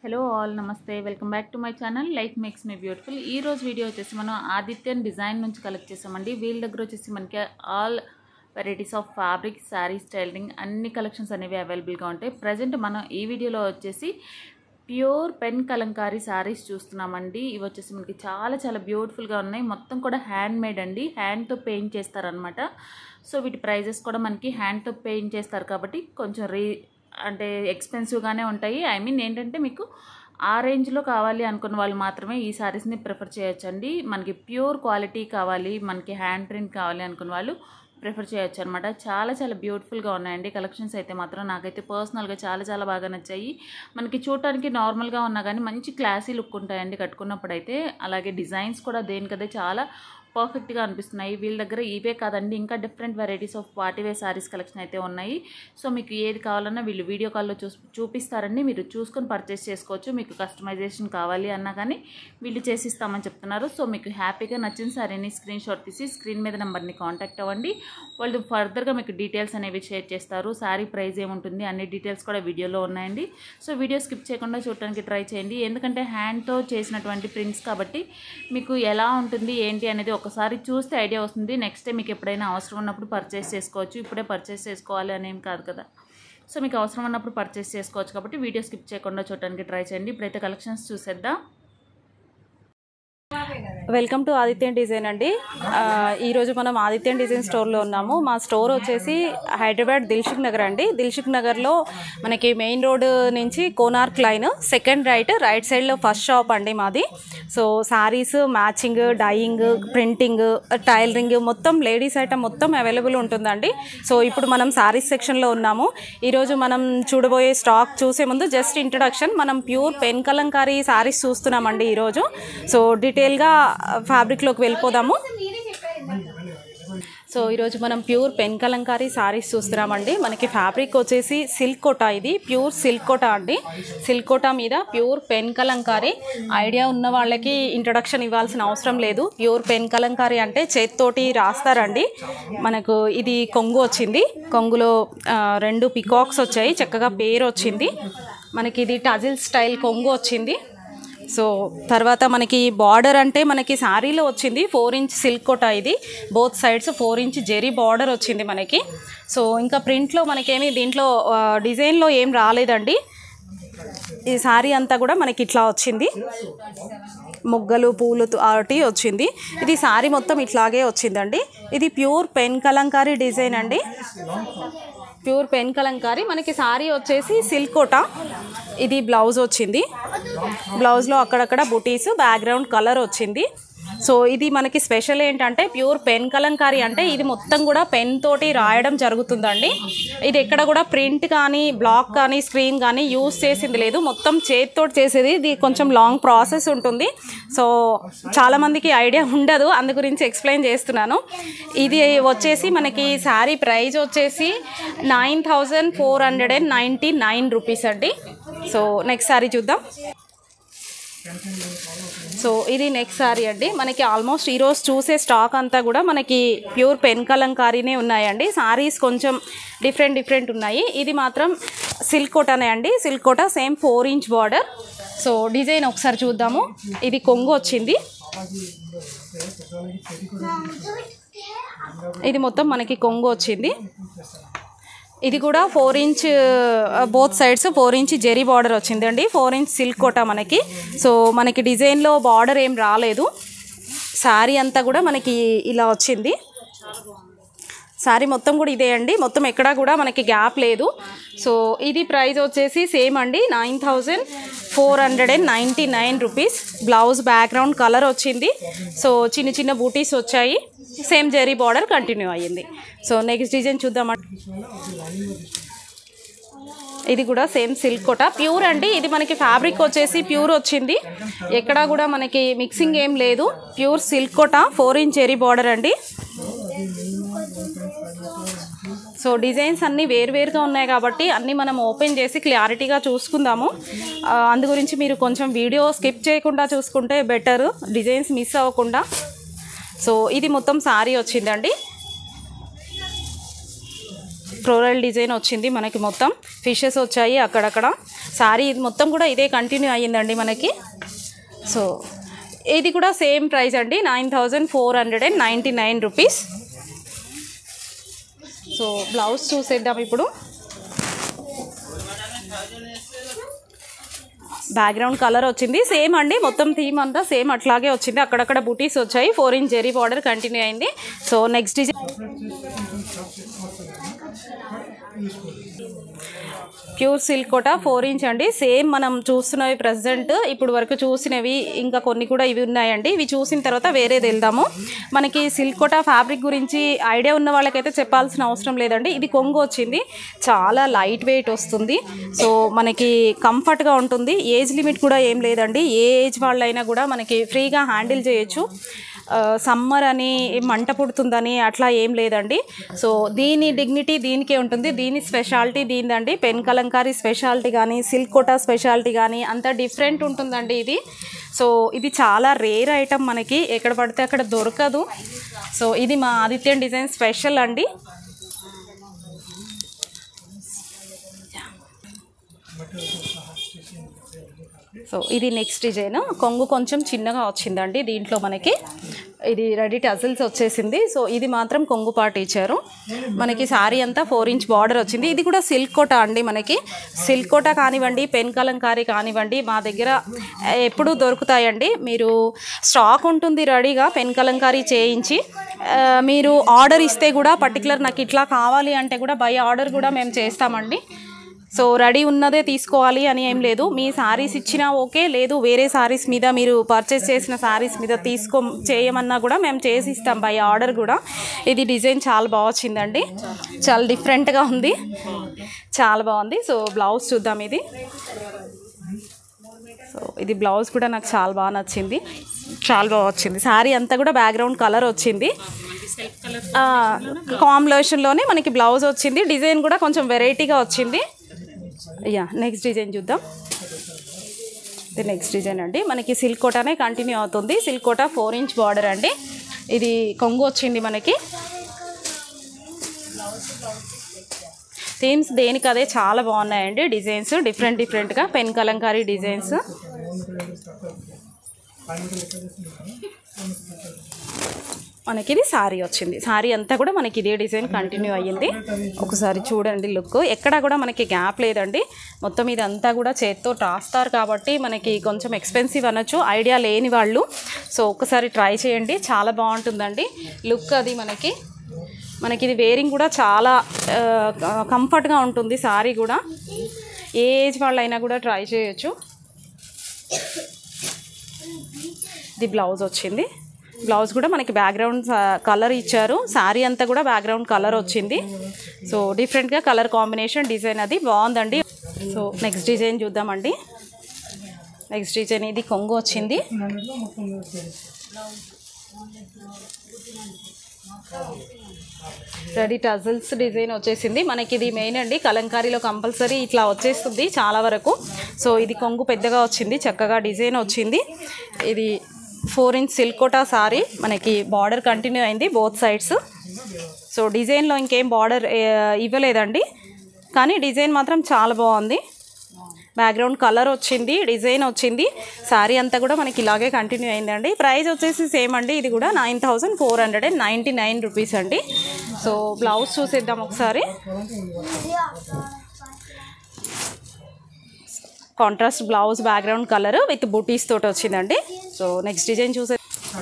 hello all నమస్తే welcome back to my channel life makes me beautiful ఈ రోజు video వచ్చేసి మనం ఆదిత్యన్ డిజైన్ నుంచి కలెక్ట్ చేసామండి వీళ్ళ దగ్గర వచ్చేసి మనకి all varieties of fabric saris tailoring అన్ని కలెక్షన్స్ అనేవి అవైలబుల్గా ఉంటాయి ప్రజెంట్ మనం ఈ వీడియోలో వచ్చేసి ప్యూర్ పెన్ కలంకారీ శారీస్ చూస్తున్నామండి ఇవి వచ్చేసి మనకి చాలా చాలా బ్యూటిఫుల్గా ఉన్నాయి మొత్తం కూడా హ్యాండ్ మేడ్ అండి హ్యాండ్తో పెయింట్ చేస్తారనమాట సో వీటి ప్రైజెస్ కూడా మనకి హ్యాండ్తో పెయింట్ చేస్తారు కాబట్టి కొంచెం రీ అంటే ఎక్స్పెన్సివ్గానే ఉంటాయి ఐ మీన్ ఏంటంటే మీకు ఆ రేంజ్లో కావాలి అనుకున్న వాళ్ళు మాత్రమే ఈ శారీస్ని ప్రిఫర్ చేయొచ్చండి మనకి ప్యూర్ క్వాలిటీ కావాలి మనకి హ్యాండ్ ప్రింట్ కావాలి అనుకున్న వాళ్ళు ప్రిఫర్ చేయొచ్చు అనమాట చాలా చాలా బ్యూటిఫుల్గా ఉన్నాయండి కలెక్షన్స్ అయితే మాత్రం నాకైతే పర్సనల్గా చాలా చాలా బాగా నచ్చాయి మనకి చూడటానికి నార్మల్గా ఉన్నా కానీ మంచి క్లాసీ లుక్ ఉంటాయండి కట్టుకున్నప్పుడు అయితే అలాగే డిజైన్స్ కూడా దేనికదే చాలా పర్ఫెక్ట్గా అనిపిస్తున్నాయి వీళ్ళ దగ్గర ఇవే కాదండి ఇంకా different varieties of partywear saris collection అయితే ఉన్నాయి సో మీకు ఏది కావాలన్నా వీళ్ళు వీడియో కాల్లో చూ చూపిస్తారండి మీరు చూసుకొని పర్చేస్ చేసుకోవచ్చు మీకు కస్టమైజేషన్ కావాలి అన్నా కానీ వీళ్ళు చేసిస్తామని చెప్తున్నారు సో మీకు హ్యాపీగా నచ్చిన శారీని స్క్రీన్ షాట్ తీసి స్క్రీన్ మీద నెంబర్ని కాంటాక్ట్ అవ్వండి వాళ్ళు ఫర్దర్గా మీకు డీటెయిల్స్ అనేవి షేర్ చేస్తారు శారీ ప్రైస్ ఏముంటుంది అన్ని డీటెయిల్స్ కూడా వీడియోలో ఉన్నాయండి సో వీడియో స్కిప్ చేయకుండా చూడడానికి ట్రై చేయండి ఎందుకంటే హ్యాండ్తో చేసినటువంటి ప్రింట్స్ కాబట్టి మీకు ఎలా ఉంటుంది ఏంటి అనేది ఒకసారి చూస్తే ఐడియా వస్తుంది నెక్స్ట్ టైం మీకు ఎప్పుడైనా అవసరం ఉన్నప్పుడు పర్చేస్ చేసుకోవచ్చు ఇప్పుడే పర్చేస్ చేసుకోవాలి అనేం కాదు కదా సో మీకు అవసరం ఉన్నప్పుడు పర్చేస్ చేసుకోవచ్చు కాబట్టి వీడియో స్కిప్ చేయకుండా చూడడానికి ట్రై చేయండి ఇప్పుడైతే కలెక్షన్స్ చూసేద్దాం వెల్కమ్ టు ఆదిత్యన్ డిజైన్ అండి ఆ, ఈరోజు మనం ఆదిత్యన్ డిజైన్ స్టోర్లో ఉన్నాము మా స్టోర్ వచ్చేసి హైదరాబాద్ దిల్షుక్ నగర్ అండి దిల్షుక్ నగర్లో మనకి మెయిన్ రోడ్ నుంచి Konark line second right right సైడ్లో ఫస్ట్ షాప్ అండి మాది so saris matching dyeing printing tailoring మొత్తం లేడీస్ ఐటమ్ మొత్తం అవైలబుల్ ఉంటుందండి సో ఇప్పుడు మనం శారీస్ సెక్షన్లో ఉన్నాము ఈరోజు మనం చూడబోయే స్టాక్ చూసే ముందు జస్ట్ ఇంట్రడక్షన్ మనం ప్యూర్ పెన్ కలంకారీ శారీస్ చూస్తున్నామండి ఈరోజు సో డీటెయిల్గా ఫ్యాబ్రిక్లోకి వెళ్ళిపోదాము సో ఈరోజు మనం ప్యూర్ పెన్ కలంకారీ శారీస్ చూస్తున్నామండి మనకి ఫ్యాబ్రిక్ వచ్చేసి సిల్క్ కోటా ఇది ప్యూర్ సిల్క్ కోటా అండి సిల్క్ కోటా మీద ప్యూర్ పెన్ కలంకారీ ఐడియా ఉన్న వాళ్ళకి ఇంట్రడక్షన్ ఇవ్వాల్సిన అవసరం లేదు ప్యూర్ పెన్ కలంకారీ అంటే చేత్తోటి రాస్తారండి మనకు ఇది కొంగు వచ్చింది కొంగులో ఆ, రెండు పికాక్స్ వచ్చాయి చక్కగా పేరు వచ్చింది మనకి ఇది టజిల్ స్టైల్ కొంగు వచ్చింది సో తర్వాత మనకి బార్డర్ అంటే మనకి శారీలో వచ్చింది ఫోర్ ఇంచ్ సిల్క్ కోటా ఇది both sides four inch zari border వచ్చింది మనకి సో ఇంకా ప్రింట్లో మనకేమి దీంట్లో ఆ, డిజైన్లో ఏం రాలేదండి ఈ శారీ అంతా కూడా మనకి ఇట్లా వచ్చింది మొగ్గలు పూలు తోటి వచ్చింది ఇది శారీ మొత్తం ఇట్లాగే వచ్చిందండి ఇది ప్యూర్ పెన్ కలంకారీ డిజైన్ అండి ప్యూర్ పెన్ కలంకారీ మనకి శారీ వచ్చేసి సిల్క్ కోటా ఇది బ్లౌజ్ వచ్చింది బ్లౌజ్లో అక్కడక్కడ బుటీస్ బ్యాక్గ్రౌండ్ కలర్ వచ్చింది సో ఇది మనకి స్పెషల్ ఏంటంటే ప్యూర్ పెన్ కలంకారీ అంటే ఇది మొత్తం కూడా పెన్ తోటి రాయడం జరుగుతుందండి ఇది ఎక్కడ కూడా ప్రింట్ కానీ బ్లాక్ కానీ స్క్రీన్ కానీ యూస్ చేసింది లేదు మొత్తం చేతితో చేసేది ఇది కొంచెం లాంగ్ ప్రాసెస్ ఉంటుంది సో చాలామందికి ఐడియా ఉండదు అందు గురించి ఎక్స్ప్లెయిన్ చేస్తున్నాను ఇది వచ్చేసి మనకి శారీ ప్రైస్ వచ్చేసి nine thousand four hundred and ninety nine rupees అండి సో నెక్స్ట్ శారీ చూద్దాం సో ఇది నెక్స్ట్ శారీ అండి మనకి ఆల్మోస్ట్ ఈరోజు చూసే స్టాక్ అంతా కూడా మనకి ప్యూర్ పెన్ కలంకారీనే ఉన్నాయండి శారీస్ కొంచెం డిఫరెంట్ డిఫరెంట్ ఉన్నాయి ఇది మాత్రం సిల్క్ కోటానే అండి silk Kota same four inch border so design ఒకసారి చూద్దాము ఇది కొంగు వచ్చింది ఇది మొత్తం మనకి కొంగు వచ్చింది ఇది కూడా four inch both sides four inch zari border వచ్చిందండి ఫోర్ ఇంచ్ సిల్క్ కోట మనకి సో మనకి డిజైన్లో బార్డర్ ఏం రాలేదు శారీ అంతా కూడా మనకి ఇలా వచ్చింది శారీ మొత్తం కూడా ఇదే అండి మొత్తం ఎక్కడా కూడా మనకి గ్యాప్ లేదు సో ఇది ప్రైస్ వచ్చేసి సేమ్ అండి nine thousand four hundred and ninety nine rupees blouse background colour వచ్చింది సో చిన్న చిన్న బూటీస్ వచ్చాయి సేమ్ జెరీ బార్డర్ కంటిన్యూ అయ్యింది సో నెక్స్ట్ డిజైన్ చూద్దామంటే ఇది కూడా సేమ్ సిల్క్ కోట ప్యూర్ అండి ఇది మనకి ఫ్యాబ్రిక్ వచ్చేసి ప్యూర్ వచ్చింది ఎక్కడా కూడా మనకి మిక్సింగ్ ఏం లేదు pure silk Kota four inch zari border అండి సో డిజైన్స్ అన్నీ వేరువేరుగా ఉన్నాయి కాబట్టి అన్నీ మనం ఓపెన్ చేసి క్లారిటీగా చూసుకుందాము ఆ, అందు గురించి మీరు కొంచెం వీడియో స్కిప్ చేయకుండా చూసుకుంటే బెటర్ డిజైన్స్ మిస్ అవ్వకుండా సో ఇది మొత్తం శారీ వచ్చిందండి ఫ్లోరల్ డిజైన్ వచ్చింది మనకి మొత్తం ఫిషెస్ వచ్చాయి అక్కడక్కడ సారీ ఇది మొత్తం కూడా ఇదే కంటిన్యూ అయ్యిందండి మనకి సో ఇది కూడా సేమ్ ప్రైస్ అండి nine thousand four hundred and ninety nine rupees so blouse చూసేద్దాం ఇప్పుడు బ్యాక్గ్రౌండ్ కలర్ వచ్చింది సేమ్ అండి మొత్తం థీమ్ అంతా సేమ్ అట్లాగే వచ్చింది అక్కడక్కడ బుటీస్ వచ్చాయి four inch zari border continue అయింది so next design pure silk Kota four inch అండి సేమ్ మనం చూస్తున్నవి ప్రజెంట్ ఇప్పుడు వరకు చూసినవి ఇంకా కొన్ని కూడా ఇవి ఉన్నాయండి ఇవి చూసిన తర్వాత వేరేది వెళ్దాము మనకి సిల్క్ కోట ఫ్యాబ్రిక్ గురించి ఐడియా ఉన్న వాళ్ళకైతే చెప్పాల్సిన అవసరం లేదండి ఇది కొంగు వచ్చింది చాలా లైట్ వెయిట్ వస్తుంది సో మనకి కంఫర్ట్గా ఉంటుంది ఏజ్ లిమిట్ కూడా ఏం లేదండి ఏ ఏజ్ వాళ్ళైనా కూడా మనకి ఫ్రీగా హ్యాండిల్ చేయొచ్చు సమ్మర్ అని మంట పుడుతుందని అట్లా ఏం లేదండి సో దీని డిగ్నిటీ దీనికే ఉంటుంది దీని స్పెషాలిటీ దీనిదండి పెన్ కలంకారీ స్పెషాలిటీ కానీ సిల్క్ కోటా స్పెషాలిటీ కానీ అంత డిఫరెంట్ ఉంటుందండి ఇది సో ఇది చాలా రేర్ ఐటమ్ మనకి ఎక్కడ పడితే అక్కడ దొరకదు సో ఇది మా ఆదిత్యన్ డిజైన్ స్పెషల్ అండి సో ఇది నెక్స్ట్ డిజైన్ కొంగు కొంచెం చిన్నగా వచ్చిందండి దీంట్లో మనకి ఇది రెడీ టజిల్స్ వచ్చేసింది సో ఇది మాత్రం కొంగు పాటు ఇచ్చారు మనకి శారీ అంతా ఫోర్ ఇంచ్ బార్డర్ వచ్చింది ఇది కూడా సిల్క్ కోట అండి మనకి సిల్క్ కోట కానివ్వండి పెన్ కలంకారీ కానివ్వండి మా దగ్గర ఎప్పుడు దొరుకుతాయండి మీరు స్టాక్ ఉంటుంది రెడీగా పెన్ కలంకారీ చేయించి ఆ, మీరు ఆర్డర్ ఇస్తే కూడా పర్టికులర్ నాకు ఇట్లా కావాలి అంటే కూడా బై ఆర్డర్ కూడా మేము చేస్తామండి సో రెడీ ఉన్నదే తీసుకోవాలి అని ఏం లేదు మీ సారీస్ ఇచ్చినా ఓకే లేదు వేరే సారీస్ మీద మీరు పర్చేస్ చేసిన సారీస్ మీద తీసుకో చేయమన్నా కూడా మేము చేసి ఇస్తాం బై ఆర్డర్ కూడా ఇది డిజైన్ చాలా బాగా వచ్చిందండి చాలా డిఫరెంట్గా ఉంది చాలా బాగుంది సో బ్లౌజ్ చూద్దాం ఇది సో ఇది బ్లౌజ్ కూడా నాకు చాలా బాగా నచ్చింది చాలా బాగా వచ్చింది శారీ అంతా కూడా బ్యాక్గ్రౌండ్ కలర్ వచ్చింది కాంబినేషన్లోనే మనకి బ్లౌజ్ వచ్చింది డిజైన్ కూడా కొంచెం వెరైటీగా వచ్చింది యా నెక్స్ట్ డిజైన్ చూద్దాం ఇది నెక్స్ట్ డిజైన్ అండి మనకి సిల్క్ కోటానే కంటిన్యూ అవుతుంది silk Kota four inch border అండి ఇది కొంగు వచ్చింది మనకి థీమ్స్ దేనికి అదే చాలా బాగున్నాయండి డిజైన్స్ డిఫరెంట్ డిఫరెంట్గా పెన్ కలంకారీ డిజైన్స్ మనకి ఇది శారీ వచ్చింది శారీ అంతా కూడా మనకి ఇదే డిజైన్ కంటిన్యూ అయ్యింది ఒకసారి చూడండి లుక్ ఎక్కడా కూడా మనకి గ్యాప్ లేదండి మొత్తం ఇదంతా కూడా చేత్తో రాస్తారు కాబట్టి మనకి కొంచెం ఎక్స్పెన్సివ్ అనొచ్చు ఐడియా లేని వాళ్ళు సో ఒకసారి ట్రై చేయండి చాలా బాగుంటుందండి లుక్ అది మనకి మనకి ఇది వేరింగ్ కూడా చాలా కంఫర్ట్గా ఉంటుంది శారీ కూడా ఏ ఏజ్ వాళ్ళైనా కూడా ట్రై చేయొచ్చు ఇది బ్లౌజ్ వచ్చింది బ్లౌజ్ కూడా మనకి బ్యాక్గ్రౌండ్ కలర్ ఇచ్చారు శారీ అంతా కూడా బ్యాక్గ్రౌండ్ కలర్ వచ్చింది సో డిఫరెంట్గా కలర్ కాంబినేషన్ డిజైన్ అది బాగుందండి సో నెక్స్ట్ డిజైన్ చూద్దామండి నెక్స్ట్ డిజైన్ ఇది కొంగు వచ్చింది రెడీ టజల్స్ డిజైన్ వచ్చేసింది మనకి ఇది మెయిన్ అండి కలంకారీలో కంపల్సరీ ఇట్లా వచ్చేస్తుంది చాలా వరకు సో ఇది కొంగు పెద్దగా వచ్చింది చక్కగా డిజైన్ వచ్చింది ఇది four inch silk Kota sari మనకి బార్డర్ కంటిన్యూ అయింది బోత్ సైడ్స్ సో డిజైన్లో ఇంకేం బార్డర్ ఇవ్వలేదండి కానీ డిజైన్ మాత్రం చాలా బాగుంది బ్యాక్గ్రౌండ్ కలర్ వచ్చింది డిజైన్ వచ్చింది శారీ అంతా కూడా మనకి ఇలాగే కంటిన్యూ అయిందండి ప్రైస్ వచ్చేసి సేమ్ అండి ఇది కూడా nine thousand four hundred and ninety nine rupees అండి సో బ్లౌజ్ చూసేద్దాం ఒకసారి contrast blouse background colour with butis తోటి వచ్చిందండి సో నెక్స్ట్ డిజైన్ చూసే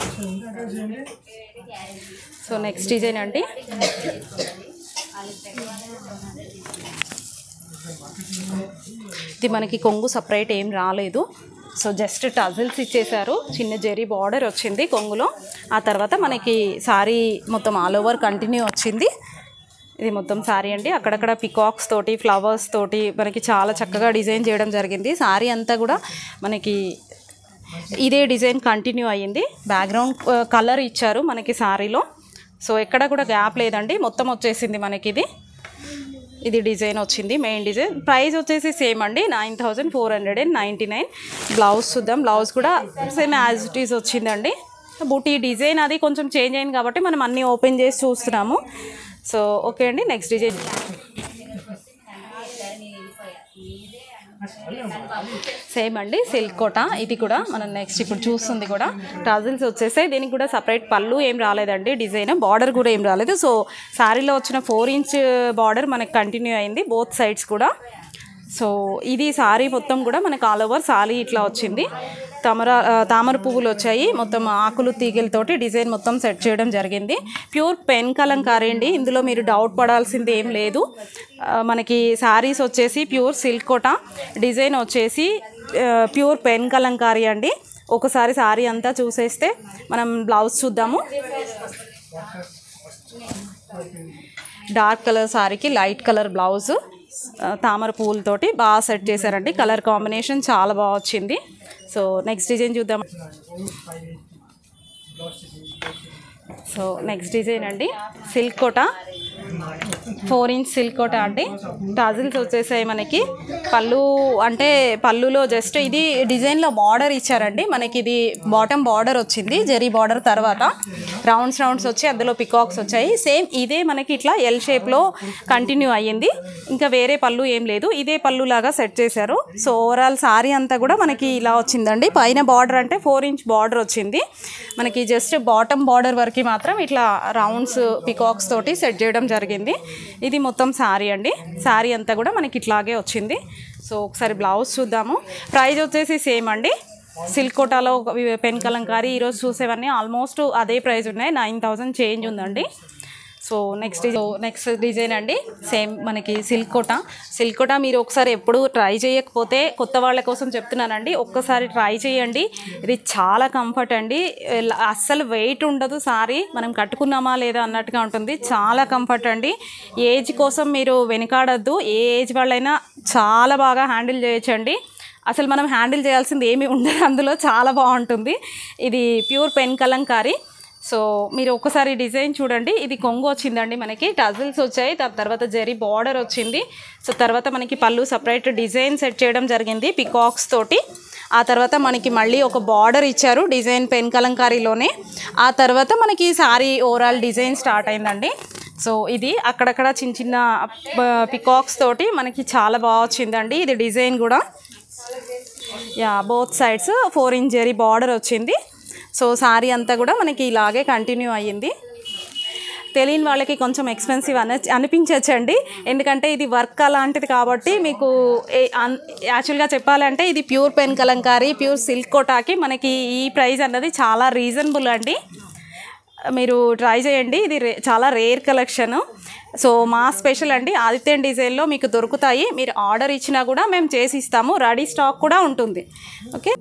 సో నెక్స్ట్ డిజైన్ అండి ఇది మనకి కొంగు సపరేట్ ఏం రాలేదు సో జస్ట్ టజిల్స్ ఇచ్చేసారు చిన్న జెరీ బార్డర్ వచ్చింది కొంగులో ఆ తర్వాత మనకి సారీ మొత్తం ఆల్ ఓవర్ కంటిన్యూ వచ్చింది ఇది మొత్తం సారీ అండి అక్కడక్కడ పికాక్స్ తోటి ఫ్లవర్స్ తోటి మనకి చాలా చక్కగా డిజైన్ చేయడం జరిగింది సారీ అంతా కూడా మనకి ఇదే డిజైన్ కంటిన్యూ అయ్యింది బ్యాక్గ్రౌండ్ కలర్ ఇచ్చారు మనకి సారీలో సో ఎక్కడ కూడా గ్యాప్ లేదండి మొత్తం వచ్చేసింది మనకి ఇది ఇది డిజైన్ వచ్చింది మెయిన్ డిజైన్ ప్రైస్ వచ్చేసి సేమ్ అండి nine thousand four hundred and ninety nine blouse చూద్దాం బ్లౌజ్ కూడా సేమ్ యాజ్ ఇట్ ఈస్ వచ్చిందండి బూటీ డిజైన్ అది కొంచెం చేంజ్ అయింది కాబట్టి మనం అన్నీ ఓపెన్ చేసి చూస్తున్నాము సో ఓకే అండి నెక్స్ట్ డిజైన్ సేమ్ అండి సిల్క్ కోట ఇది కూడా మనం నెక్స్ట్ ఇప్పుడు చూస్తుంది కూడా టజిల్స్ వచ్చేసాయి దీనికి కూడా సపరేట్ పళ్ళు ఏం రాలేదండి డిజైన్ బార్డర్ కూడా ఏం రాలేదు సో శారీలో వచ్చిన ఫోర్ ఇంచ్ బార్డర్ మనకి కంటిన్యూ అయింది బోత్ సైడ్స్ కూడా సో ఇది సారీ మొత్తం కూడా మనకు ఆల్ ఓవర్ సారీ ఇట్లా వచ్చింది తమర ఆ, తామర పువ్వులు వచ్చాయి మొత్తం ఆకులు తీగలతోటి డిజైన్ మొత్తం సెట్ చేయడం జరిగింది ప్యూర్ పెన్ కలంకారీ అండి ఇందులో మీరు డౌట్ పడాల్సింది ఏం లేదు ఆ, మనకి శారీస్ వచ్చేసి ప్యూర్ సిల్క్ కోట డిజైన్ వచ్చేసి ఆ, ప్యూర్ పెన్ కలంకారీ అండి ఒకసారి శారీ అంతా చూసేస్తే మనం బ్లౌజ్ చూద్దాము డార్క్ కలర్ శారీకి లైట్ కలర్ బ్లౌజ్ ఆ, తామర పువ్వులతోటి బాగా సెట్ చేశారండి కలర్ కాంబినేషన్ చాలా బాగా వచ్చింది సో నెక్స్ట్ డిజైన్ చూద్దాం సో నెక్స్ట్ డిజైన్ అండి silk Kota four inch silk Kota అండి టాజిల్స్ వచ్చేసాయి మనకి పళ్ళు అంటే పళ్ళులో జస్ట్ ఇది డిజైన్లో బార్డర్ ఇచ్చారండి మనకి ఇది బాటమ్ బార్డర్ వచ్చింది జరీ బార్డర్ తర్వాత రౌండ్స్ రౌండ్స్ వచ్చి అందులో పికాక్స్ వచ్చాయి సేమ్ ఇదే మనకి ఇట్లా ఎల్ షేప్లో కంటిన్యూ అయ్యింది ఇంకా వేరే పళ్ళు ఏం లేదు ఇదే పళ్ళు లాగా సెట్ చేశారు సో ఓవరాల్ సారీ అంతా కూడా మనకి ఇలా వచ్చిందండి పైన బార్డర్ అంటే ఫోర్ ఇంచ్ బార్డర్ వచ్చింది మనకి జస్ట్ బాటమ్ బార్డర్ వరకు మాత్రం ఇట్లా రౌండ్స్ పికాక్స్ తోటి సెట్ చేయడం జరిగింది ఇది మొత్తం శారీ అండి శారీ అంతా కూడా మనకి ఇట్లాగే వచ్చింది సో ఒకసారి బ్లౌజ్ చూద్దాము ప్రైస్ వచ్చేసి సేమ్ అండి సిల్క్ కోటాలో ఒక వి- పెన్ కలంకారీ ఈరోజు చూసేవన్నీ ఆల్మోస్ట్ అదే ప్రైస్ ఉన్నాయి నైన్ థౌజండ్ చేంజ్ ఉందండి సో నెక్స్ట్ నెక్స్ట్ డిజైన్ అండి సేమ్ మనకి సిల్క్ కోట సిల్క్ కోట మీరు ఒకసారి ఎప్పుడు ట్రై చేయకపోతే కొత్త వాళ్ళ కోసం చెప్తున్నానండి ఒక్కసారి ట్రై చేయండి ఇది చాలా కంఫర్ట్ అండి ఎలా- అస్సలు వెయిట్ ఉండదు సారీ మనం కట్టుకున్నామా లేదా అన్నట్టుగా ఉంటుంది చాలా కంఫర్ట్ అండి ఏజ్ కోసం మీరు వెనకాడద్దు ఏ ఏజ్ వాళ్ళైనా చాలా బాగా హ్యాండిల్ చేయొచ్చండి అసలు మనం హ్యాండిల్ చేయాల్సింది ఏమీ ఉండదు అందులో చాలా బాగుంటుంది ఇది ప్యూర్ పెన్ కలంకారీ సో మీరు ఒకసారి డిజైన్ చూడండి ఇది కొంగు వచ్చిందండి మనకి టజిల్స్ వచ్చాయి దాని తర్వాత జరీ బార్డర్ వచ్చింది సో తర్వాత మనకి పళ్ళు సపరేట్ డిజైన్ సెట్ చేయడం జరిగింది పికాక్స్ తోటి ఆ తర్వాత మనకి మళ్ళీ ఒక బార్డర్ ఇచ్చారు డిజైన్ పెన్ కలంకారీలోనే ఆ తర్వాత మనకి సారీ ఓవరాల్ డిజైన్ స్టార్ట్ అయిందండి సో ఇది అక్కడక్కడ చిన్న చిన్న పికాక్స్ తోటి మనకి చాలా బాగా వచ్చిందండి ఇది డిజైన్ కూడా yeah both sides four inch zari border వచ్చింది సో సారీ అంతా కూడా మనకి ఇలాగే కంటిన్యూ అయ్యింది తెలియని వాళ్ళకి కొంచెం ఎక్స్పెన్సివ్ అన అనిపించచ్చండి ఎందుకంటే ఇది వర్క్ అలాంటిది కాబట్టి మీకు ఏ- అన్- యాక్చువల్గా చెప్పాలంటే ఇది pure pen Kalamkari pure silk కోటాకి మనకి ఈ ప్రైస్ అన్నది చాలా రీజనబుల్ అండి మీరు ట్రై చేయండి ఇది రే- చాలా రేర్ కలెక్షన్ సో మా స్పెషల్ అండి ఆదిత్యన్ డిజైన్లో మీకు దొరుకుతాయి మీరు ఆర్డర్ ఇచ్చినా కూడా మేము చేసి ఇస్తాము రెడీ స్టాక్ కూడా ఉంటుంది ఓకే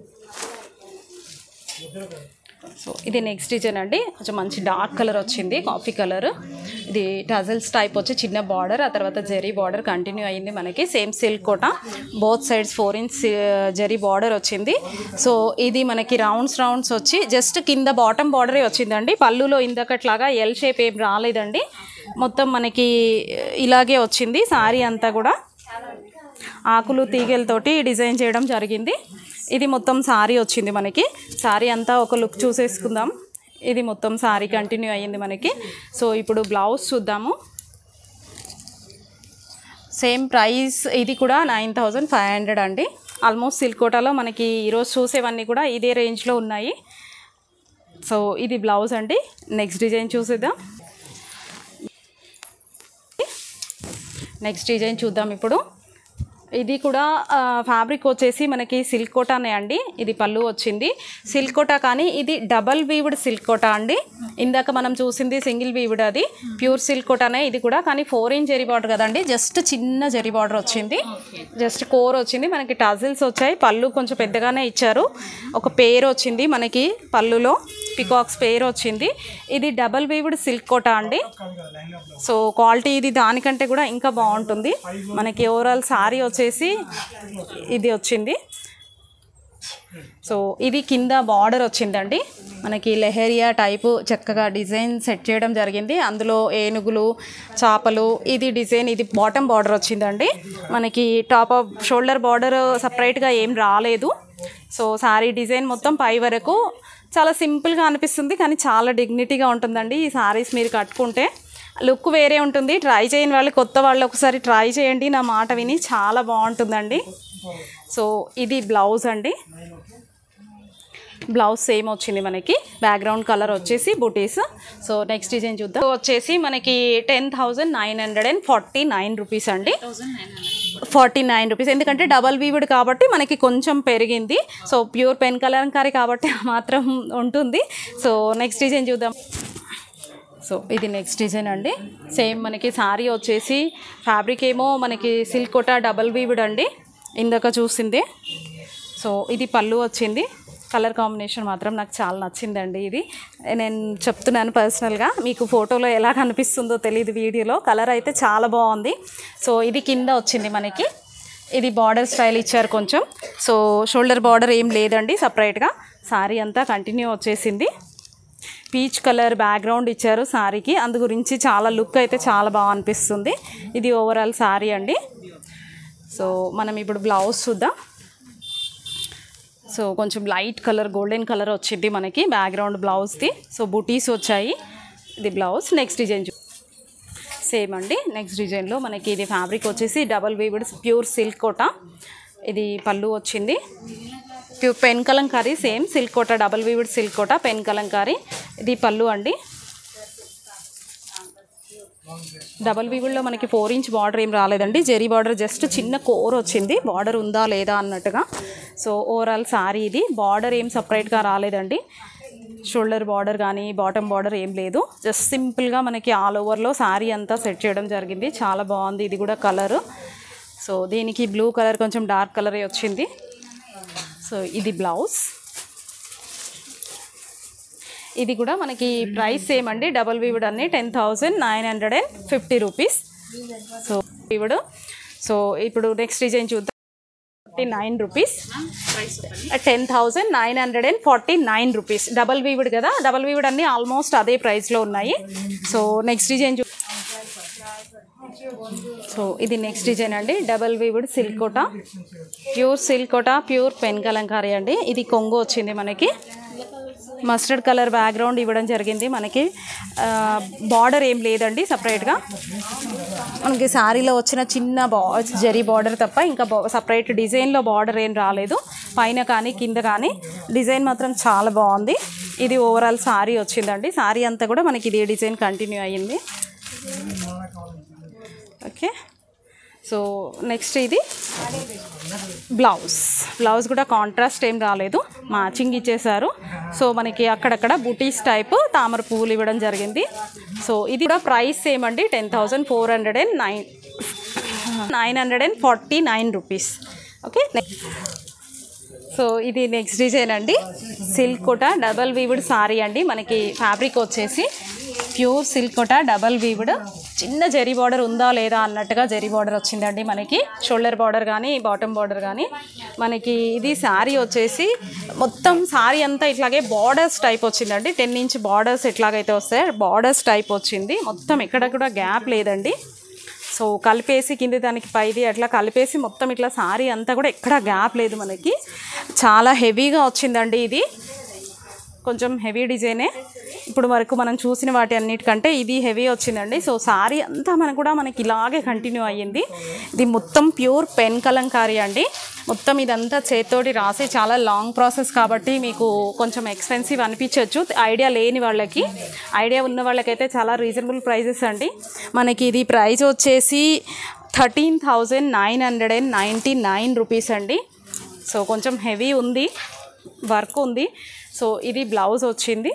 సో ఇది నెక్స్ట్ డిజైన్ అండి కొంచెం మంచి డార్క్ కలర్ వచ్చింది కాఫీ కలర్ ఇది టజల్స్ టైప్ వచ్చి చిన్న బార్డర్ ఆ తర్వాత జరీ బార్డర్ కంటిన్యూ అయ్యింది మనకి same silk Kota both sides four inch zari border వచ్చింది సో ఇది మనకి రౌండ్స్ రౌండ్స్ వచ్చి జస్ట్ కింద బాటమ్ బార్డరే వచ్చిందండి పళ్ళులో ఇందకట్లాగా ఎల్ షేప్ ఏం రాలేదండి మొత్తం మనకి ఇలాగే వచ్చింది సారీ అంతా కూడా ఆకులు తీగలతోటి డిజైన్ చేయడం జరిగింది ఇది మొత్తం సారీ వచ్చింది మనకి సారీ అంతా ఒక లుక్ చూసేసుకుందాం ఇది మొత్తం సారీ కంటిన్యూ అయ్యింది మనకి సో ఇప్పుడు బ్లౌజ్ చూద్దాము సేమ్ ప్రైస్ ఇది కూడా నైన్ థౌజండ్ ఫైవ్ హండ్రెడ్ అండి ఆల్మోస్ట్ సిల్కోటాలో మనకి ఈరోజు చూసేవన్నీ కూడా ఇదే రేంజ్లో ఉన్నాయి సో ఇది బ్లౌజ్ అండి నెక్స్ట్ డిజైన్ చూసేద్దాం నెక్స్ట్ డిజైన్ చూద్దాం ఇప్పుడు ఇది కూడా ఫ్యాబ్రిక్ వచ్చేసి మనకి సిల్క్ కోటానే అండి ఇది పళ్ళు వచ్చింది సిల్క్ కోటా కానీ ఇది డబల్ వీవ్డ్ సిల్క్ కోటా అండి ఇందాక మనం చూసింది సింగిల్ వీవ్డ్ అది ప్యూర్ సిల్క్ కోటానే ఇది కూడా కానీ ఫోర్ ఇంచ్ జరీ బార్డర్ కదండి జస్ట్ చిన్న జరీ బార్డర్ వచ్చింది జస్ట్ కోర్ వచ్చింది మనకి టజిల్స్ వచ్చాయి పళ్ళు కొంచెం పెద్దగానే ఇచ్చారు ఒక పేరు వచ్చింది మనకి పళ్ళులో పికాక్స్ పేరు వచ్చింది ఇది డబల్ వీవ్డ్ సిల్క్ కోటా అండి సో క్వాలిటీ ఇది దానికంటే కూడా ఇంకా బాగుంటుంది మనకి ఓవరాల్ సారీ వచ్చేసి ఇది వచ్చింది సో ఇది కింద బార్డర్ వచ్చిందండి మనకి లెహరియా టైపు చక్కగా డిజైన్ సెట్ చేయడం జరిగింది అందులో ఏనుగులు చేపలు ఇది డిజైన్ ఇది బాటమ్ బార్డర్ వచ్చిందండి మనకి టాప్ ఆఫ్ షోల్డర్ బార్డర్ సపరేట్గా ఏం రాలేదు సో సారీ డిజైన్ మొత్తం పై వరకు చాలా సింపుల్గా అనిపిస్తుంది కానీ చాలా డిగ్నిటీగా ఉంటుందండి ఈ సారీస్ మీరు కట్టుకుంటే లుక్ వేరే ఉంటుంది ట్రై చేయని వాళ్ళు కొత్త వాళ్ళు ఒకసారి ట్రై చేయండి నా మాట విని చాలా బాగుంటుందండి సో ఇది బ్లౌజ్ అండి బ్లౌజ్ సేమ్ వచ్చింది మనకి బ్యాక్గ్రౌండ్ కలర్ వచ్చేసి బుటీస్ సో నెక్స్ట్ డిజైన్ చూద్దాం వచ్చేసి మనకి ten thousand nine hundred and forty nine rupees అండి ఫార్టీ నైన్ రూపీస్ ఎందుకంటే డబల్ వీవుడ్ కాబట్టి మనకి కొంచెం పెరిగింది సో ప్యూర్ పెన్ కలంకారీ కాబట్టి ఆ మాత్రం ఉంటుంది సో నెక్స్ట్ డిజైన్ చూద్దాం సో ఇది నెక్స్ట్ డిజైన్ అండి సేమ్ మనకి సారీ వచ్చేసి ఫ్యాబ్రిక్ ఏమో మనకి సిల్క్ కోటా డబల్ వీవుడ్ అండి ఇందాక చూసింది సో ఇది పళ్ళు వచ్చింది కలర్ కాంబినేషన్ మాత్రం నాకు చాలా నచ్చిందండి ఇది నేను చెప్తున్నాను పర్సనల్గా మీకు ఫోటోలో ఎలా కనిపిస్తుందో తెలియదు వీడియోలో కలర్ అయితే చాలా బాగుంది సో ఇది కింద వచ్చింది మనకి ఇది బార్డర్ స్టైల్ ఇచ్చారు కొంచెం సో షోల్డర్ బార్డర్ ఏం లేదండి సపరేట్గా సారీ అంతా కంటిన్యూ వచ్చేసింది పీచ్ కలర్ బ్యాక్గ్రౌండ్ ఇచ్చారు శారీకి అందు గురించి చాలా లుక్ అయితే చాలా బాగా అనిపిస్తుంది ఇది ఓవరాల్ శారీ అండి సో మనం ఇప్పుడు బ్లౌజ్ చూద్దాం సో కొంచెం లైట్ కలర్ గోల్డెన్ కలర్ వచ్చింది మనకి బ్యాక్గ్రౌండ్ బ్లౌజ్ది సో బుటీస్ వచ్చాయి ఇది బ్లౌజ్ నెక్స్ట్ డిజైన్ చూ సేమ్ అండి నెక్స్ట్ డిజైన్లో మనకి ఇది ఫ్యాబ్రిక్ వచ్చేసి double weaved pure silk Kota ఇది పళ్ళు వచ్చింది pure pen Kalamkari same silk Kota double weaved silk Kota pen Kalamkari ఇది పళ్ళు అండి డబల్ వీవుడ్లో మనకి ఫోర్ ఇంచ్ బార్డర్ ఏం రాలేదండి జెరీ బార్డర్ జస్ట్ చిన్న కోర్ వచ్చింది బార్డర్ ఉందా లేదా అన్నట్టుగా సో ఓవరాల్ సారీ ఇది బార్డర్ ఏం సపరేట్గా రాలేదండి షోల్డర్ బార్డర్ కానీ బాటమ్ బార్డర్ ఏం లేదు జస్ట్ సింపుల్గా మనకి ఆల్ ఓవర్లో శారీ అంతా సెట్ చేయడం జరిగింది చాలా బాగుంది ఇది కూడా కలర్ సో దీనికి బ్లూ కలర్ కొంచెం డార్క్ కలరే వచ్చింది సో ఇది బ్లౌజ్ ఇది కూడా మనకి ప్రైస్ సేమ్ అండి డబల్ వీవుడ్ అన్ని ten thousand nine hundred and fifty rupees so weaved so ఇప్పుడు నెక్స్ట్ డిజైన్ చూద్దాం forty nine rupees ten thousand nine hundred and forty nine rupees double weaved కదా double weaved అన్ని almost అదే ప్రైస్లో ఉన్నాయి so next design చూ so ఇది next design అండి double weaved silk Kota pure silk Kota pure pen Kalamkari అండి ఇది కొంగు వచ్చింది మనకి మస్టర్డ్ కలర్ బ్యాక్గ్రౌండ్ ఇవ్వడం జరిగింది మనకి బార్డర్ ఏం లేదండి సపరేట్గా మనకి శారీలో వచ్చిన చిన్న బా జరీ బార్డర్ తప్ప ఇంకా సపరేట్ డిజైన్లో బార్డర్ ఏం రాలేదు పైన కానీ కింద కానీ డిజైన్ మాత్రం చాలా బాగుంది ఇది ఓవరాల్ శారీ వచ్చిందండి శారీ అంతా కూడా మనకి ఇదే డిజైన్ కంటిన్యూ అయ్యింది ఓకే సో నెక్స్ట్ ఇది బ్లౌజ్ బ్లౌజ్ కూడా కాంట్రాస్ట్ ఏం రాలేదు మ్యాచింగ్ ఇచ్చేసారు సో మనకి అక్కడక్కడ బుటీస్ టైప్ తామర పువ్వులు ఇవ్వడం జరిగింది సో ఇది కూడా ప్రైస్ ఏమండి ten thousand four hundred and nine nine hundred and forty nine rupees okay so ఇది నెక్స్ట్ డిజైన్ అండి silk Kota double weaved sari అండి మనకి ఫ్యాబ్రిక్ వచ్చేసి pure silk Kota double weaved చిన్న జరీ బార్డర్ ఉందా లేదా అన్నట్టుగా జరీ బార్డర్ వచ్చిందండి మనకి షోల్డర్ బార్డర్ కానీ బాటమ్ బార్డర్ కానీ మనకి ఇది శారీ వచ్చేసి మొత్తం శారీ అంతా ఇట్లాగే బార్డర్స్ టైప్ వచ్చిందండి టెన్ ఇంచ్ బార్డర్స్ ఎట్లాగైతే వస్తాయో బార్డర్స్ టైప్ వచ్చింది మొత్తం ఎక్కడ కూడా గ్యాప్ లేదండి సో కలిపేసి కింది దానికి పైది అట్లా కలిపేసి మొత్తం ఇట్లా సారీ అంతా కూడా ఎక్కడ గ్యాప్ లేదు మనకి చాలా హెవీగా వచ్చిందండి ఇది కొంచెం హెవీ డిజైనే ఇప్పుడు వరకు మనం చూసిన వాటి అన్నిటికంటే ఇది హెవీ వచ్చిందండి సో సారీ అంతా మనకు కూడా మనకి ఇలాగే కంటిన్యూ అయ్యింది ఇది మొత్తం ప్యూర్ పెన్ కలంకారీ అండి మొత్తం ఇదంతా చేత్తోటి రాసి చాలా లాంగ్ ప్రాసెస్ కాబట్టి మీకు కొంచెం ఎక్స్పెన్సివ్ అనిపించవచ్చు ఐడియా లేని వాళ్ళకి ఐడియా ఉన్న వాళ్ళకైతే చాలా రీజనబుల్ ప్రైజెస్ అండి మనకి ఇది ప్రైస్ వచ్చేసి thirteen thousand nine hundred and ninety nine rupees అండి సో కొంచెం హెవీ ఉంది వర్క్ ఉంది సో ఇది బ్లౌజ్ వచ్చింది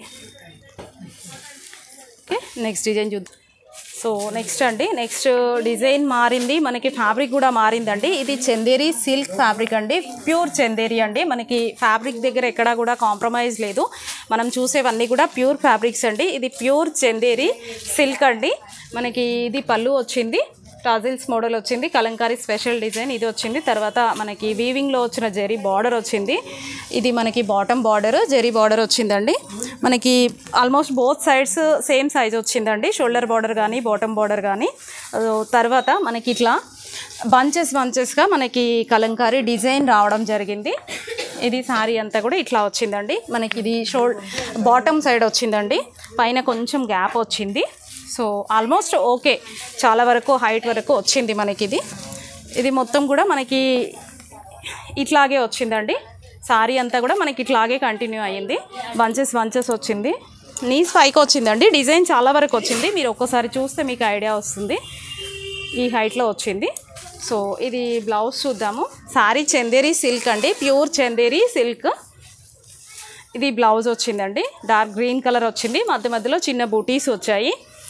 ఓకే నెక్స్ట్ డిజైన్ చూద్దాం సో నెక్స్ట్ అండి నెక్స్ట్ డిజైన్ మారింది మనకి ఫ్యాబ్రిక్ కూడా మారిందండి ఇది చందేరి సిల్క్ ఫ్యాబ్రిక్ అండి ప్యూర్ చందేరి అండి మనకి ఫ్యాబ్రిక్ దగ్గర ఎక్కడా కూడా కాంప్రమైజ్ లేదు మనం చూసేవన్నీ కూడా ప్యూర్ ఫ్యాబ్రిక్స్ అండి ఇది ప్యూర్ చందేరి సిల్క్ అండి మనకి ఇది పళ్ళు వచ్చింది టాజిల్స్ మోడల్ వచ్చింది కలంకారీ స్పెషల్ డిజైన్ ఇది వచ్చింది తర్వాత మనకి వీవింగ్లో వచ్చిన జెరీ బార్డర్ వచ్చింది ఇది మనకి బాటమ్ బార్డర్ జెరీ బార్డర్ వచ్చిందండి మనకి almost both sides same size వచ్చిందండి షోల్డర్ బార్డర్ కానీ బాటమ్ బార్డర్ కానీ ఆ, తర్వాత మనకి ఇట్లా బంచెస్ బంచెస్గా మనకి కలంకారీ డిజైన్ రావడం జరిగింది ఇది సారీ అంతా కూడా ఇట్లా వచ్చిందండి మనకి ఇది షోల్ బాటమ్ సైడ్ వచ్చిందండి పైన కొంచెం గ్యాప్ వచ్చింది సో ఆల్మోస్ట్ ఓకే చాలా వరకు హైట్ వరకు వచ్చింది మనకి ఇది ఇది మొత్తం కూడా మనకి ఇట్లాగే వచ్చిందండి సారీ అంతా కూడా మనకి ఇట్లాగే కంటిన్యూ అయ్యింది బంచెస్ బంచెస్ వచ్చింది నీస్ పైకి వచ్చిందండి డిజైన్ చాలా వరకు వచ్చింది మీరు ఒక్కసారి చూస్తే మీకు ఐడియా వస్తుంది ఈ హైట్లో వచ్చింది సో ఇది బ్లౌజ్ చూద్దాము సారీ చందేరి సిల్క్ అండి ప్యూర్ చందేరి సిల్క్ ఇది బ్లౌజ్ వచ్చిందండి డార్క్ గ్రీన్ కలర్ వచ్చింది మధ్య మధ్యలో చిన్న బూటీస్ వచ్చాయి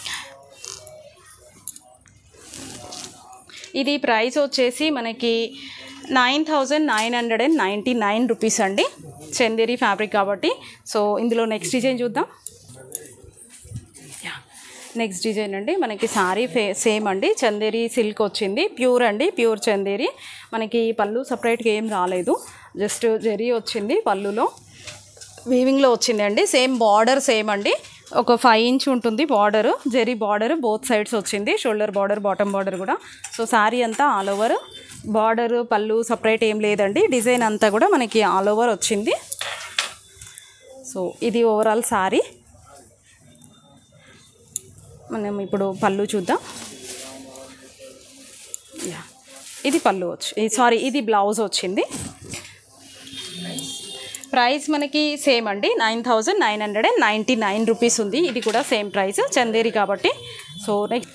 ఇది ప్రైస్ వచ్చేసి మనకి nine thousand nine hundred and ninety nine rupees అండి చందేరి ఫ్యాబ్రిక్ కాబట్టి సో ఇందులో నెక్స్ట్ డిజైన్ చూద్దాం నెక్స్ట్ డిజైన్ అండి మనకి సారీ ఫే సేమ్ అండి చందేరి సిల్క్ వచ్చింది ప్యూర్ అండి ప్యూర్ చందేరి మనకి పళ్ళు సపరేట్గా ఏం రాలేదు జస్ట్ జరీ వచ్చింది పళ్ళులో వీవింగ్లో వచ్చిందండి సేమ్ బార్డర్ సేమ్ అండి ఒక ఫైవ్ ఇంచ్ ఉంటుంది border zari border both sides వచ్చింది షోల్డర్ బార్డర్ బాటమ్ బార్డర్ కూడా సో శారీ అంతా all over border pallu separate ఏం లేదండి డిజైన్ అంతా కూడా మనకి ఆల్ ఓవర్ వచ్చింది సో ఇది ఓవరాల్ శారీ మనం ఇప్పుడు పళ్ళు చూద్దాం యా ఇది పళ్ళు వచ్చి సారీ ఇది బ్లౌజ్ వచ్చింది ప్రైస్ మనకి సేమ్ అండి nine thousand nine hundred and ninety nine rupees ఉంది ఇది కూడా సేమ్ ప్రైస్ చందేరి కాబట్టి సో నెక్స్ట్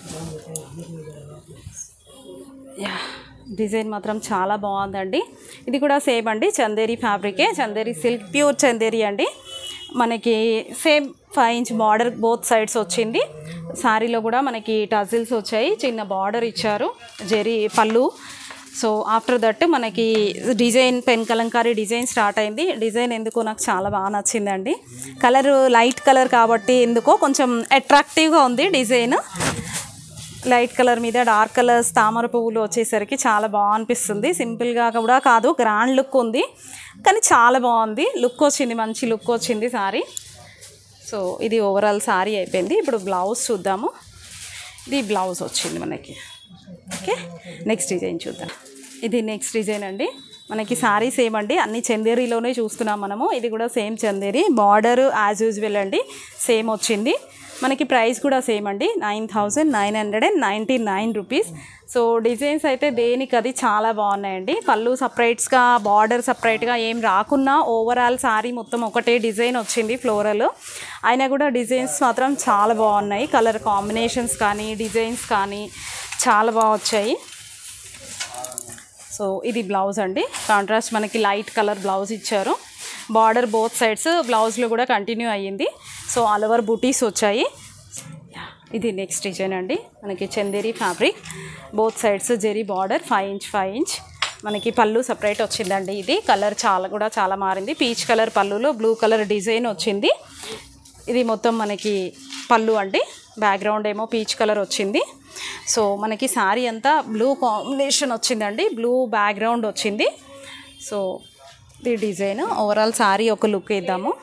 యా డిజైన్ మాత్రం చాలా బాగుందండి ఇది కూడా సేమ్ అండి చందేరి ఫ్యాబ్రికే చందేరి సిల్క్ ప్యూర్ చందేరి అండి మనకి same five inch border both sides వచ్చింది శారీలో కూడా మనకి టజిల్స్ వచ్చాయి చిన్న బార్డర్ ఇచ్చారు zari pallu so after that మనకి design pen Kalamkari design start అయింది డిజైన్ ఎందుకో నాకు చాలా బాగా నచ్చిందండి కలర్ లైట్ కలర్ కాబట్టి ఎందుకో కొంచెం అట్రాక్టివ్గా ఉంది డిజైన్ లైట్ కలర్ మీద డార్క్ కలర్స్ తామర పువ్వులు వచ్చేసరికి చాలా బాగా అనిపిస్తుంది సింపుల్గా కూడా కాదు గ్రాండ్ లుక్ ఉంది కానీ చాలా బాగుంది లుక్ వచ్చింది మంచి లుక్ వచ్చింది సారీ సో ఇది ఓవరాల్ సారీ అయిపోయింది ఇప్పుడు బ్లౌజ్ చూద్దాము ఇది బ్లౌజ్ వచ్చింది మనకి ఓకే నెక్స్ట్ డిజైన్ చూద్దాం ఇది నెక్స్ట్ డిజైన్ అండి మనకి సారీ సేమ్ అండి అన్ని చందేరిలోనే చూస్తున్నాం మనము ఇది కూడా same Chanderi border as usual అండి సేమ్ వచ్చింది మనకి ప్రైస్ కూడా సేమ్ అండి nine thousand nine hundred and ninety nine rupees so designs అయితే దేనికి అది చాలా బాగున్నాయండి పళ్ళు సపరేట్స్గా బార్డర్ సపరేట్గా ఏం రాకున్నా ఓవరాల్ సారీ మొత్తం ఒకటే డిజైన్ వచ్చింది ఫ్లోరల్ అయినా కూడా డిజైన్స్ మాత్రం చాలా బాగున్నాయి కలర్ కాంబినేషన్స్ కానీ డిజైన్స్ కానీ చాలా బాగా వచ్చాయి సో ఇది బ్లౌజ్ అండి కాంట్రాస్ట్ మనకి లైట్ కలర్ బ్లౌజ్ ఇచ్చారు బార్డర్ బోత్ సైడ్స్ బ్లౌజ్లో కూడా కంటిన్యూ అయ్యింది సో ఆల్ ఓవర్ బూటీస్ వచ్చాయి ఇది నెక్స్ట్ డిజైన్ అండి మనకి Chanderi fabric both sides zari border five inch five inch మనకి పళ్ళు సపరేట్ వచ్చిందండి ఇది కలర్ చాలా కూడా చాలా మారింది పీచ్ కలర్ పళ్ళులో బ్లూ కలర్ డిజైన్ వచ్చింది ఇది మొత్తం మనకి పళ్ళు అండి బ్యాక్గ్రౌండ్ ఏమో పీచ్ కలర్ వచ్చింది సో మనకి శారీ అంతా బ్లూ కాంబినేషన్ వచ్చిందండి బ్లూ బ్యాక్గ్రౌండ్ వచ్చింది సో ఇది డిజైన్ ఓవరాల్ శారీ ఒక లుక్ ఇద్దాము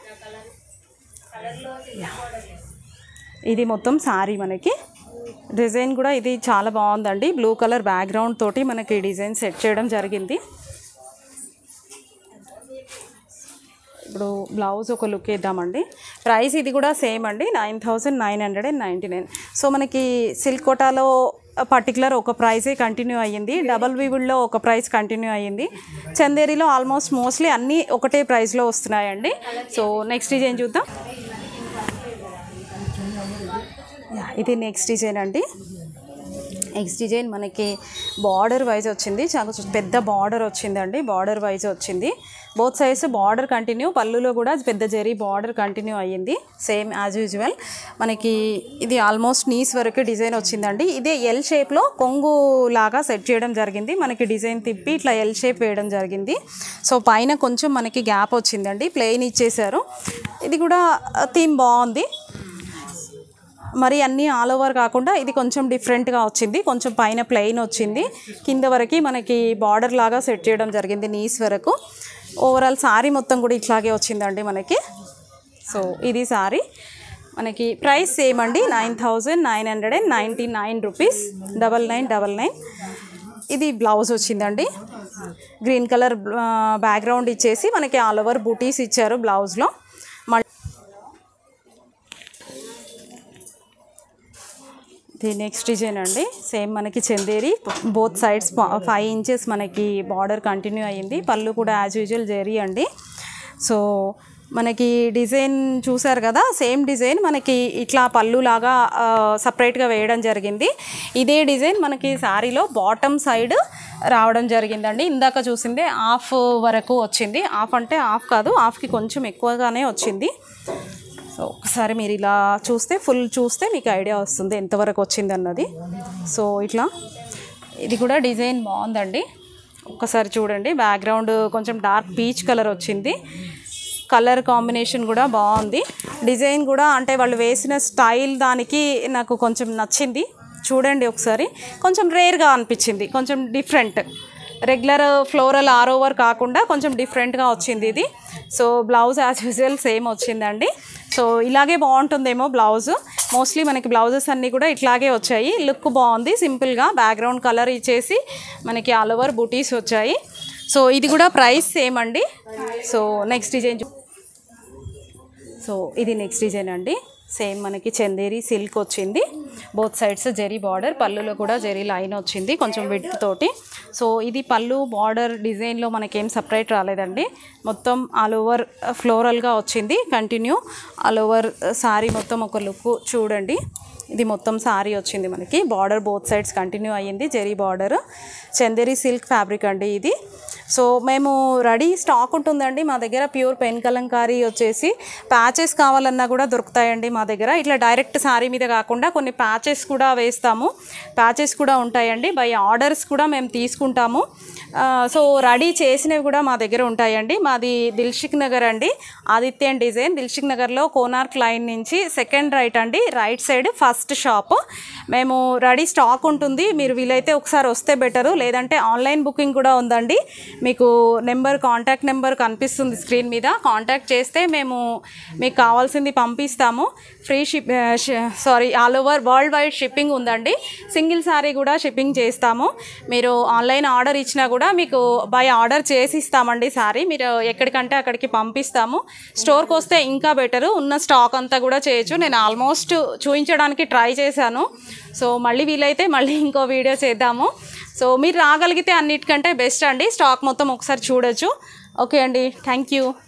ఇది మొత్తం శారీ మనకి డిజైన్ కూడా ఇది చాలా బాగుందండి బ్లూ కలర్ బ్యాక్గ్రౌండ్ తోటి మనకి డిజైన్ సెట్ చేయడం జరిగింది ఇప్పుడు బ్లౌజ్ ఒక లుక్ ఇద్దామండి ప్రైస్ ఇది కూడా సేమ్ అండి nine thousand nine hundred and ninety nine so మనకి సిల్క్ కోటాలో పర్టికులర్ ఒక ప్రైసే కంటిన్యూ అయ్యింది డబల్ వివుడ్లో ఒక ప్రైస్ కంటిన్యూ అయ్యింది చందేరిలో ఆల్మోస్ట్ మోస్ట్లీ అన్నీ ఒకటే ప్రైస్లో వస్తున్నాయండి సో నెక్స్ట్ డిజైన్ చూద్దాం యా, ఇది నెక్స్ట్ డిజైన్ అండి నెక్స్ట్ డిజైన్ మనకి బార్డర్ వైజ్ వచ్చింది చాలా చు- పెద్ద బార్డర్ వచ్చిందండి బార్డర్ వైజ్ వచ్చింది బోత్ సైడ్స్ బార్డర్ కంటిన్యూ పళ్ళులో కూడా పెద్ద జరీ బార్డర్ కంటిన్యూ అయ్యింది సేమ్ యాజ్ యూజువల్ మనకి ఇది ఆల్మోస్ట్ నీస్ వరకు డిజైన్ వచ్చిందండి ఇదే ఎల్ షేప్లో కొంగు లాగా సెట్ చేయడం జరిగింది మనకి డిజైన్ తిప్పి ఇట్లా ఎల్ షేప్ వేయడం జరిగింది సో పైన కొంచెం మనకి గ్యాప్ వచ్చిందండి ప్లెయిన్ ఇచ్చేసారు ఇది కూడా థీమ్ బాగుంది మరి అన్నీ ఆల్ ఓవర్ కాకుండా ఇది కొంచెం డిఫరెంట్గా వచ్చింది కొంచెం పైన ప్లెయిన్ వచ్చింది కింద వరకు మనకి బార్డర్ లాగా సెట్ చేయడం జరిగింది నీస్ వరకు ఓవరాల్ సారీ మొత్తం కూడా ఇట్లాగే వచ్చిందండి మనకి సో ఇది సారీ మనకి ప్రైస్ సేమ్ అండి nine thousand nine hundred and ninety nine rupees double nine double nine ఇది బ్లౌజ్ వచ్చిందండి గ్రీన్ కలర్ బ్యాక్గ్రౌండ్ ఇచ్చేసి మనకి ఆల్ ఓవర్ బూటీస్ ఇచ్చారు బ్లౌజ్లో మళ్ళీ ఇది నెక్స్ట్ డిజైన్ అండి సేమ్ మనకి Chanderi both sides five inches మనకి బార్డర్ కంటిన్యూ అయ్యింది పళ్ళు కూడా యాజ్ యూజువల్ జెరీ అండి సో మనకి డిజైన్ చూసారు కదా సేమ్ డిజైన్ మనకి ఇట్లా పళ్ళు లాగా సపరేట్గా వేయడం జరిగింది ఇదే డిజైన్ మనకి శారీలో బాటమ్ సైడ్ రావడం జరిగిందండి ఇందాక చూసిందే హాఫ్ వరకు వచ్చింది హాఫ్ అంటే హాఫ్ కాదు హాఫ్కి కొంచెం ఎక్కువగానే వచ్చింది సో ఒకసారి మీరు ఇలా చూస్తే ఫుల్ చూస్తే మీకు ఐడియా వస్తుంది ఎంతవరకు వచ్చింది అన్నది సో ఇట్లా ఇది కూడా డిజైన్ బాగుందండి ఒక్కసారి చూడండి బ్యాక్గ్రౌండ్ కొంచెం డార్క్ పీచ్ కలర్ వచ్చింది కలర్ కాంబినేషన్ కూడా బాగుంది డిజైన్ కూడా అంటే వాళ్ళు వేసిన స్టైల్ దానికి నాకు కొంచెం నచ్చింది చూడండి ఒకసారి కొంచెం రేర్గా అనిపించింది కొంచెం different regular floral or over కాకుండా కొంచెం డిఫరెంట్గా వచ్చింది ఇది so blouse as usual same వచ్చిందండి సో ఇలాగే బాగుంటుందేమో బ్లౌజ్ మోస్ట్లీ మనకి బ్లౌజెస్ అన్నీ కూడా ఇట్లాగే వచ్చాయి లుక్ బాగుంది సింపుల్గా బ్యాక్గ్రౌండ్ కలర్ ఇచ్చేసి మనకి ఆల్ ఓవర్ బూటీస్ వచ్చాయి సో ఇది కూడా ప్రైస్ సేమ్ అండి సో నెక్స్ట్ డిజైన్ చూ- సో ఇది నెక్స్ట్ డిజైన్ అండి సేమ్ మనకి చందేరి సిల్క్ వచ్చింది బోత్ సైడ్స్ జెరీ బార్డర్ పళ్ళులో కూడా జెరీ లైన్ వచ్చింది కొంచెం విడ్త్ తోటి సో ఇది పళ్ళు బార్డర్ డిజైన్లో మనకేం సపరేట్ రాలేదండి మొత్తం ఆల్ ఓవర్ ఫ్లోరల్గా వచ్చింది కంటిన్యూ ఆల్ ఓవర్ సారీ మొత్తం ఒక లుక్ చూడండి ఇది మొత్తం సారీ వచ్చింది మనకి బార్డర్ బోత్ సైడ్స్ కంటిన్యూ అయ్యింది zari border Chanderi silk fabric అండి ఇది సో మేము రెడీ స్టాక్ ఉంటుందండి మా దగ్గర ప్యూర్ పెన్ కలంకారీ వచ్చేసి ప్యాచెస్ కావాలన్నా కూడా దొరుకుతాయండి మా దగ్గర ఇట్లా డైరెక్ట్ సారీ మీద కాకుండా కొన్ని ప్యాచెస్ కూడా వేస్తాము ప్యాచెస్ కూడా ఉంటాయండి బై ఆర్డర్స్ కూడా మేము తీసుకుంటాము ఆ, సో రెడీ చేసినవి కూడా మా దగ్గర ఉంటాయండి మాది దిల్షిక్ నగర్ అండి ఆదిత్యన్ డిజైన్ దిల్షిక్ నగర్లో కోనార్క్ లైన్ నుంచి సెకండ్ రైట్ అండి రైట్ సైడ్ ఫస్ట్ షాప్ మేము రెడీ స్టాక్ ఉంటుంది మీరు వీలైతే ఒకసారి వస్తే బెటరు లేదంటే ఆన్లైన్ బుకింగ్ కూడా ఉందండి మీకు నెంబర్ కాంటాక్ట్ నెంబర్ కనిపిస్తుంది స్క్రీన్ మీద కాంటాక్ట్ చేస్తే మేము మీకు కావాల్సింది పంపిస్తాము free ship sorry all over world wide shipping ఉందండి సింగిల్ సారీ కూడా షిప్పింగ్ చేస్తాము మీరు ఆన్లైన్ ఆర్డర్ ఇచ్చినా కూడా మీకు బై ఆర్డర్ చేసి ఇస్తామండి సారీ మీరు ఎక్కడికంటే అక్కడికి పంపిస్తాము స్టోర్కి వస్తే ఇంకా బెటరు ఉన్న స్టాక్ అంతా కూడా చేయొచ్చు నేను ఆల్మోస్ట్ చూపించడానికి ట్రై చేశాను సో మళ్ళీ వీలైతే మళ్ళీ ఇంకో వీడియో చేద్దాము సో మీరు రాగలిగితే అన్నిటికంటే బెస్ట్ అండి స్టాక్ మొత్తం ఒకసారి చూడొచ్చు ఓకే అండి థ్యాంక్ యూ